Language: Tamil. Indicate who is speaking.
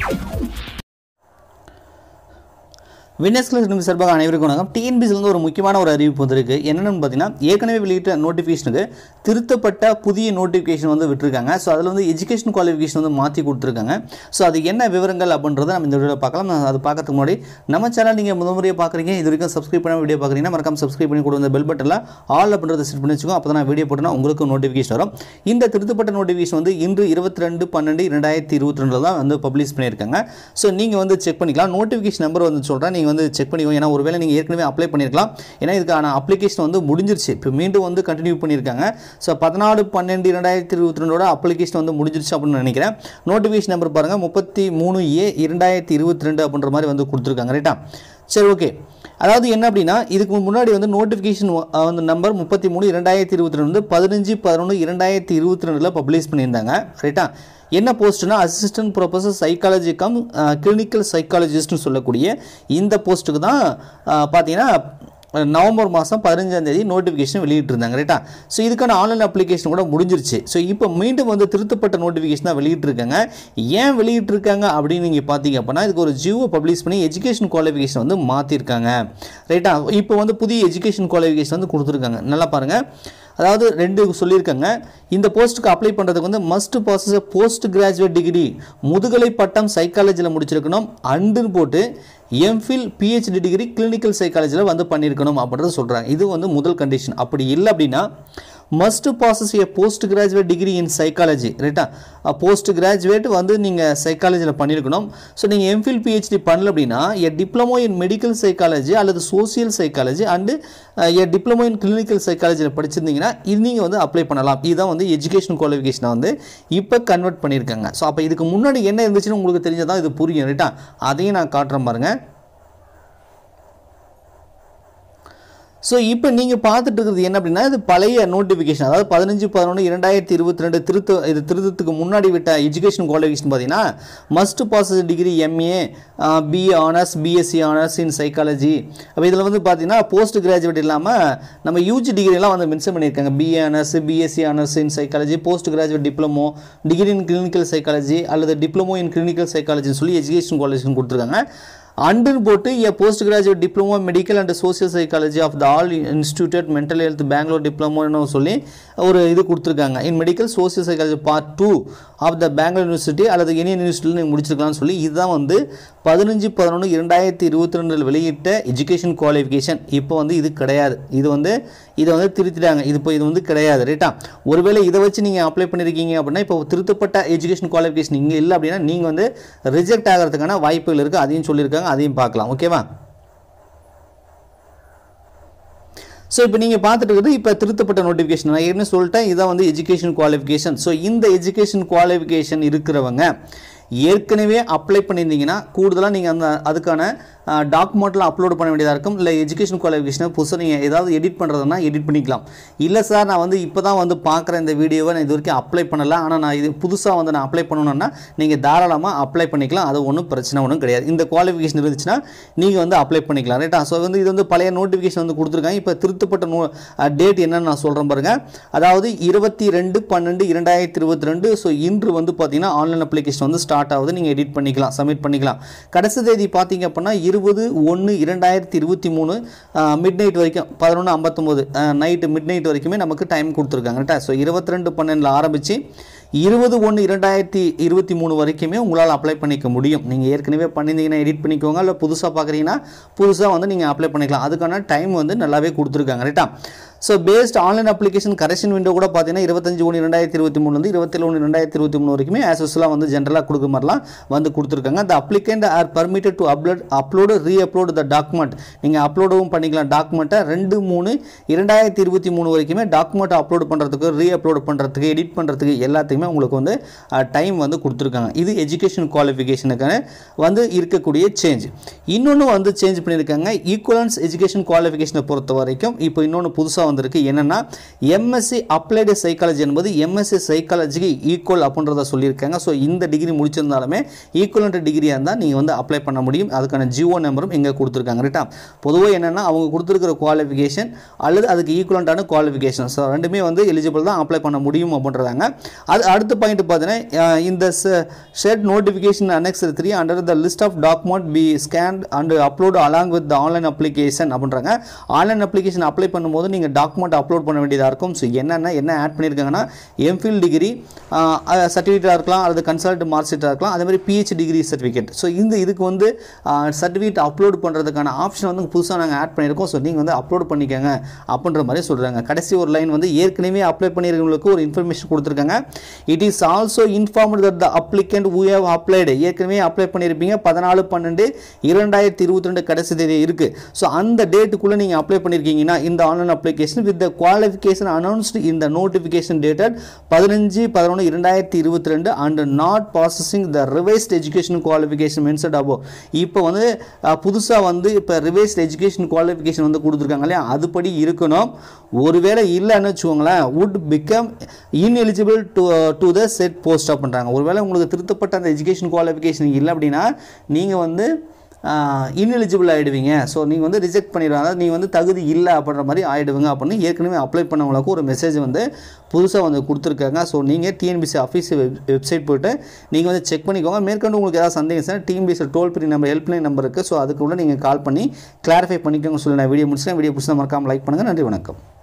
Speaker 1: வினஸ் கிளாஸ் நிமிஷம் சார்பாக அனைவருக்கும் வணக்கம் டிஎன்பிசிலேருந்து ஒரு முக்கியமான ஒரு அறிவிப்பு வந்திருக்கு என்னென்னு பார்த்தீங்கன்னா ஏற்கனவே வெளியிட்ட நோட்டிஃபிகேஷனுக்கு திருத்தப்பட்ட புதிய நோட்டிஃபிகேஷன் வந்து விட்டுருக்காங்க ஸோ அதில் வந்து எஜுகேஷன் குவாலிஃபிகேஷன் வந்து மாற்றி கொடுத்துருக்காங்க ஸோ அது என்ன விவரங்கள் அப்படின்றத நம்ம இந்த வீடியோவில் பார்க்கலாம் நான் அது பார்க்கறதுக்கு முன்னாடி நம்ம சேனல் நீங்கள் முதல் முறையாக பார்க்குறீங்க இது வரைக்கும் சப்ஸ்கிரைப் பண்ண வீடியோ பார்க்குறீங்கன்னா மறக்காம சப்ஸ்கிரைப் பண்ணி கொடுங்க பெல் பட்டனில் ஆல் அப்படின்றத செட் பண்ணி வச்சுக்கோங்க அப்போ தான் வீடியோ போட்டோன்னா உங்களுக்கு நோட்டிஃபிகேஷன் வரும் இந்த திருத்தப்பட்ட நோட்டிஃபிகேஷன் வந்து இன்று இருபத்தி ரெண்டு பன்னெண்டு ரெண்டாயிரத்தி இருபத்தி ரெண்டில் தான் வந்து பப்ளிஷ் பண்ணியிருக்காங்க ஸோ நீங்கள் வந்து செக் பண்ணிக்கலாம் நோட்டிஃபிகேஷன் நம்பர் வந்து சொல்கிறேன் நீங்கள் வந்து செக் பண்ணிக்கோங்க ஏன்னா ஒருவேளை நீங்கள் ஏற்கனவே அப்ளை பண்ணியிருக்கலாம் ஏன்னா இதுக்கான அப்ளிகேஷன் வந்து முடிஞ்சிருச்சு இப்போ மீண்டும் வந்து கண்டினியூ பண்ணியிருக்காங்க ஸோ பதினாலு பன்னெண்டு ரெண்டாயிரத்தி இருபத்தி ரெண்டோட அப்ளிகேஷன் வந்து முடிஞ்சிருச்சு அப்படின்னு நினைக்கிறேன் நோட்டிஃபிகேஷன் நம்பர் பாருங்கள் முப்பத்தி மூணு ஏ இரண்டாயிரத்தி இருபத்தி ரெண்டு அப்படின்ற மாதிரி வந்து கொடுத்துருக்காங்க ரைட்டா சரி ஓகே அதாவது என்ன அப்படின்னா இதுக்கு முன்னாடி வந்து நோட்டிஃபிகேஷன் வந்து நம்பர் முப்பத்தி மூணு இரண்டாயிரத்தி இருபத்தி ரெண்டு பதினஞ்சு பதினொன்று இரண்டாயிரத்தி இருபத்தி ரெண்டில் பப்ளிஷ் பண்ணியிருந்தாங்க ரைட்டா என்ன போஸ்ட்னா assistant professor psychology cum clinical சைக்காலஜிஸ்ட்னு சொல்லக்கூடிய இந்த போஸ்ட்டுக்கு தான் பார்த்தீங்கன்னா நவம்பர் மாதம் பதினஞ்சாம் தேதி நோட்டிஃபிகேஷன் வெளியிட்டிருந்தாங்க ரைட்டா ஸோ இதுக்கான ஆன்லைன் அப்ளிகேஷன் கூட முடிஞ்சிருச்சு ஸோ இப்போ மீண்டும் வந்து திருத்தப்பட்ட நோட்டிஃபிகேஷன் தான் வெளியிட்டிருக்காங்க ஏன் வெளியிட்டிருக்காங்க அப்படின்னு நீங்கள் பார்த்தீங்க அப்படின்னா இதுக்கு ஒரு ஜியோ பப்ளிஷ் பண்ணி எஜுகேஷன் குவாலிஃபிகேஷன் வந்து மாற்றிருக்காங்க ரைட்டா இப்போ வந்து புதிய எஜுகேஷன் குவாலிஃபிகேஷன் வந்து கொடுத்துருக்காங்க நல்லா பாருங்கள் அதாவது ரெண்டு சொல்லியிருக்காங்க இந்த போஸ்ட்டுக்கு அப்ளை பண்ணுறதுக்கு வந்து must possess post graduate degree முதுகலை பட்டம் சைக்காலஜியில் முடிச்சிருக்கணும் அண்டுன்னு போட்டு எம்ஃபில் பிஹெச்டி டிகிரி கிளினிக்கல் சைக்காலஜியில் வந்து பண்ணியிருக்கணும் அப்படின்றத சொல்கிறாங்க இது வந்து முதல் கண்டிஷன் அப்படி இல்லை அப்படின்னா must possess a post graduate degree in psychology ரைட்டா போஸ்ட் கிராஜுவேட் வந்து நீங்கள் சைக்காலஜியில் பண்ணியிருக்கணும் ஸோ நீங்கள் எம்ஃபில் பிஹெச்டி பண்ணல அப்படின்னா a diploma in medical psychology அல்லது social psychology and a diploma in clinical சைக்காலஜியில் படிச்சிருந்தீங்கன்னா இது நீங்கள் வந்து அப்ளை பண்ணலாம் இதுதான் வந்து எஜுகேஷன் குவாலிஃபிகேஷனை வந்து இப்போ கன்வெர்ட் பண்ணியிருக்காங்க ஸோ அப்போ இதுக்கு முன்னாடி என்ன இருந்துச்சுன்னு உங்களுக்கு தெரிஞ்சதான் இது புரியும் ரைட்டா அதையும் நான் காட்டுறேன் பாருங்கள் ஸோ இப்போ நீங்கள் பார்த்துட்டு இருக்கிறது என்ன அப்படின்னா இது பழைய நோட்டிஃபிகேஷன் அதாவது பதினஞ்சு பதினொன்று இரண்டாயிரத்தி இருபத்தி ரெண்டு திருத்த இது திருத்தத்துக்கு முன்னாடி விட்ட எஜுகேஷன் குவாலிஃபிகேஷன் பார்த்தீங்கன்னா must possess degree MA BA honours BSc honours in psychology அப்போ இதில் வந்து பார்த்தீங்கன்னா போஸ்ட் கிராஜுவேட் இல்லாமல் நம்ம யூஜி டிகிரிலாம் வந்து மென்ஷன் பண்ணியிருக்காங்க BA honours BSc honours in psychology post graduate diploma degree in clinical psychology அல்லது டிப்ளமோ இன் கிளினிக்கல் சைக்காலஜின்னு சொல்லி எஜுகேஷன் குவாலிஃபிகேஷன் கொடுத்துருக்காங்க அண்டுன்னு போட்டு a post graduate diploma medical and social psychology of the all institute mental health Bangalore டிப்ளமோன்னு சொல்லி ஒரு இது கொடுத்துருக்காங்க in medical social psychology part two of the Bangalore university அல்லது இந்தியன் யூனிவர்சிட்டியில் நீங்கள் முடிச்சிருக்கலாம்னு சொல்லி இதுதான் வந்து பதினஞ்சு பதினொன்று இரண்டாயிரத்தி இருபத்தி ரெண்டில் வெளியிட்ட எஜுகேஷன் குவாலிஃபிகேஷன் இப்போ வந்து இது கிடையாது இது வந்து இதை வந்து திருத்திட்டாங்க இது இப்போ இது வந்து கிடையாது ரைட்டா ஒருவேளை இதை வச்சு நீங்கள் அப்ளை பண்ணியிருக்கீங்க அப்படின்னா இப்போ திருத்தப்பட்ட எஜுகேஷன் குவாலிஃபிகேஷன் இங்கே இல்லை அப்படின்னா நீங்கள் வந்து ரிஜெக்ட் ஆகிறதுக்கான வாய்ப்புகள் இருக்குது அதையும் சொல்லியிருக்காங்க அதையும் பார்க்கலாம் ஓகேவா ஸோ இப்போ நீங்கள் பார்த்துட்டு இருக்கிறது இப்போ திருத்தப்பட்ட நோட்டிஃபிகேஷன் நான் ஏற்கனவே சொல்லிட்டேன் இதான் வந்து எஜுகேஷன் குவாலிஃபிகேஷன் ஸோ இந்த எஜுகேஷன் குவாலிஃபிகேஷன் இருக்கிறவங்க ஏற்கனவே அப்ளை பண்ணியிருந்தீங்கன்னா கூடுதலாக நீங்கள் அந்த அதுக்கான டாக்குமெண்ட்லாம் அப்லோட் பண்ண வேண்டியதாக இருக்கும் இல்லை எஜுகேஷன் குவாலிஃபிகேஷனை புதுசாக நீங்கள் ஏதாவது எடிட் பண்ணுறதுனா எடிட் பண்ணிக்கலாம் இல்லை சார் நான் வந்து இப்போ தான் வந்து பார்க்குறேன் இந்த வீடியோவை நான் இது வரைக்கும் அப்ளை பண்ணலை ஆனால் நான் இது புதுசாக வந்து நான் அப்ளை பண்ணணுன்னா நீங்கள் தாராளமாக அப்ளை பண்ணிக்கலாம் அது ஒன்றும் பிரச்சனை ஒன்றும் கிடையாது இந்த குவாலிஃபிகேஷன் இருந்துச்சுன்னா நீங்கள் வந்து அப்ளை பண்ணிக்கலாம் ரைட்டா ஸோ வந்து இது வந்து பழைய நோட்டிஃபிகேஷன் வந்து கொடுத்துருக்காங்க இப்போ திருத்தப்பட்ட நோ டேட் என்னன்னு நான் சொல்கிறேன் பாருங்கள் அதாவது இருபத்தி ரெண்டு பன்னெண்டு இரண்டாயிரத்தி இருபத்தி ரெண்டு ஸோ இன்று வந்து பார்த்தீங்கன்னா ஆன்லைன் அப்ளிகேஷன் வந்து ஸ்டார்ட் ஆகுது நீங்கள் எடிட் பண்ணிக்கலாம் சப்மிட் பண்ணிக்கலாம் கடைசி தேதி பார்த்தீங்க அப்படின்னா இருபது ஒன்று இரண்டாயிரத்தி இருபத்தி மூணு மிட் நைட் வரைக்கும் பதினொன்று ஐம்பத்தொம்போது நைட்டு மிட் நைட் வரைக்குமே நமக்கு டைம் கொடுத்துருக்காங்க ரைட்டா ஸோ இருபத்தி ரெண்டு பன்னெண்டில் ஆரம்பித்து இருபது ஒன்று இரண்டாயிரத்தி இருபத்தி மூணு வரைக்குமே உங்களால் அப்ளை பண்ணிக்க முடியும் நீங்கள் ஏற்கனவே பண்ணியிருந்தீங்கன்னா எடிட் பண்ணிக்கோங்க இல்லை புதுசாக பார்க்குறீங்கன்னா புதுசாக வந்து நீங்கள் அப்ளை பண்ணிக்கலாம் அதுக்கான டைம் வந்து நல்லாவே கொடுத்துருக்காங்க ரைட்டா so paste online application correction window கூட பார்த்தீங்கன்னா இருபத்தஞ்சு ஒன்று ரெண்டாயிரத்தி இருபத்தி மூணுலேருந்து இருபத்தேழு ஒன்று ரெண்டாயிரத்தி இருபத்தி மூணு வரைக்குமே ஆஸ் யூஸ்வலாக வந்து ஜென்ரலாக கொடுக்க மாதிரிலாம் வந்து கொடுத்துருக்காங்க the applicant are permitted to upload upload re-upload the document நீங்கள் அப்லோடவும் பண்ணிக்கலாம் டாக்குமெண்ட்டை ரெண்டு மூணு இரண்டாயிரத்தி இருபத்தி மூணு வரைக்குமே டாக்குமெண்ட் அப்லோட் பண்ணுறதுக்கு ரீ அப்லோட் பண்ணுறதுக்கு எடிட் பண்ணுறதுக்கு எல்லாத்துக்குமே உங்களுக்கு வந்து டைம் வந்து கொடுத்துருக்காங்க இது எஜுகேஷன் குவாலிஃபிகேஷனுக்கான வந்து இருக்கக்கூடிய சேஞ்ச் இன்னொன்று வந்து சேஞ்ச் பண்ணியிருக்காங்க ஈக்குவலன்ஸ் எஜுகேஷன் குவாலிஃபிகேஷனை பொறுத்த வரைக்கும் இப்போ இன்னொன்று புதுசாக வந்திருக்கு என்னென்னா எம்எஸ்சி அப்ளைடு சைக்காலஜி என்பது எம்எஸ்சி சைக்காலஜிக்கு ஈக்குவல் அப்படின்றத சொல்லியிருக்காங்க ஸோ இந்த டிகிரி முடிச்சிருந்தாலுமே ஈக்குவலண்ட் டிகிரியாக இருந்தால் நீங்கள் வந்து அப்ளை பண்ண முடியும் அதுக்கான ஜிஓ நம்பரும் இங்கே கொடுத்துருக்காங்க ரைட்டா பொதுவாக என்னென்னா அவங்க கொடுத்துருக்கிற குவாலிஃபிகேஷன் அல்லது அதுக்கு ஈக்குவலண்ட்டான குவாலிஃபிகேஷன் ஸோ ரெண்டுமே வந்து எலிஜிபிள் தான் அப்ளை பண்ண முடியும் அப்படின்றதாங்க அது அடுத்த பாயிண்ட் பார்த்தீங்கன்னா அஹ் இந்த said notification annex three under the list of document be scan and upload along with online application அப்படின்றாங்க ஆன்லைன் அப்ளிகேஷன் அப்ளை பண்ணும்போது நீங்கள் டாக்குமெண்ட் அப்லோட் பண்ண வேண்டியதாக இருக்கும் ஸோ என்னென்ன என்ன ஆட் பண்ணியிருக்காங்கன்னா எம்ஃபில் டிகிரி சர்டிஃபிகேட்டாக இருக்கலாம் அல்லது கன்சல்ட் மார்க் ஷீட்டாக இருக்கலாம் அதே மாதிரி பிஹெச் டிகிரி சர்டிஃபிகேட் ஸோ இந்த இதுக்கு வந்து சர்டிஃபிகேட் அப்லோட் பண்ணுறதுக்கான ஆப்ஷன் வந்து புதுசாக நாங்கள் ஆட் பண்ணியிருக்கோம் ஸோ நீங்கள் வந்து அப்லோட் பண்ணிக்கோங்க அப்படின்ற மாதிரி சொல்கிறாங்க கடைசி ஒரு லைன் வந்து ஏற்கனவே அப்ளை பண்ணியிருக்கவங்களுக்கு ஒரு இன்ஃபர்மேஷன் கொடுத்துருக்காங்க it is also informed that the applicant who have applied ஏற்கனவே அப்ளை பண்ணியிருப்பீங்க பதினாலு பன்னெண்டு இரண்டாயிரத்தி இருபத்தி ரெண்டு கடைசி தேதி இருக்குது ஸோ அந்த டேட்டுக்குள்ளே நீங்கள் அப்ளை பண்ணியிருக்கீங்கன்னா இந்த online application with the qualification announced இந்த நோட்டிஃபிகேஷன் டேட்டட் பதினஞ்சு பதினொன்று இரண்டாயிரத்தி இருபத்தி ரெண்டு and not possessing the revised education qualification mentioned above இப்போ வந்து புதுசாக வந்து இப்போ ரிவைஸ்ட் எஜுகேஷன் குவாலிஃபிகேஷன் வந்து கொடுத்துருக்காங்க இல்லையா அதுபடி இருக்கணும் ஒருவேளை இல்லைன்னு வச்சுக்கோங்களேன் would become ineligible to to the said post அப்படின்றாங்க ஒருவேளை உங்களுக்கு திருத்தப்பட்ட அந்த எஜுகேஷன் குவாலிஃபிகேஷன் இல்லை அப்படின்னா நீங்கள் வந்து இன்எலிஜிபிள் ஆகிடுவீங்க ஸோ நீங்கள் வந்து ரிஜெக்ட் பண்ணிடுவாங்க அதாவது நீங்கள் வந்து தகுதி இல்லை அப்படின்ற மாதிரி ஆகிடுவீங்க அப்படின்னு ஏற்கனவே அப்ளை பண்ணவங்களுக்கு ஒரு மெசேஜ் வந்து புதுசாக வந்து கொடுத்துருக்காங்க ஸோ நீங்கள் டிஎன்பிசி ஆஃபீஸ் வெப்சைட் போய்ட்டு நீங்கள் வந்து செக் பண்ணிக்கோங்க மேற்கொண்டு உங்களுக்கு ஏதாவது சந்தேகம் TNPSC toll free number helpline number இருக்குது ஸோ அதுக்குள்ளே நீங்கள் கால் பண்ணி கிளாரிஃபை பண்ணிக்கோங்க சொல்லி நான் வீடியோ முடிச்சேன் வீடியோ பிடிச்சா மறக்காமல் லைக் பண்ணுங்கள் நன்றி வணக்கம்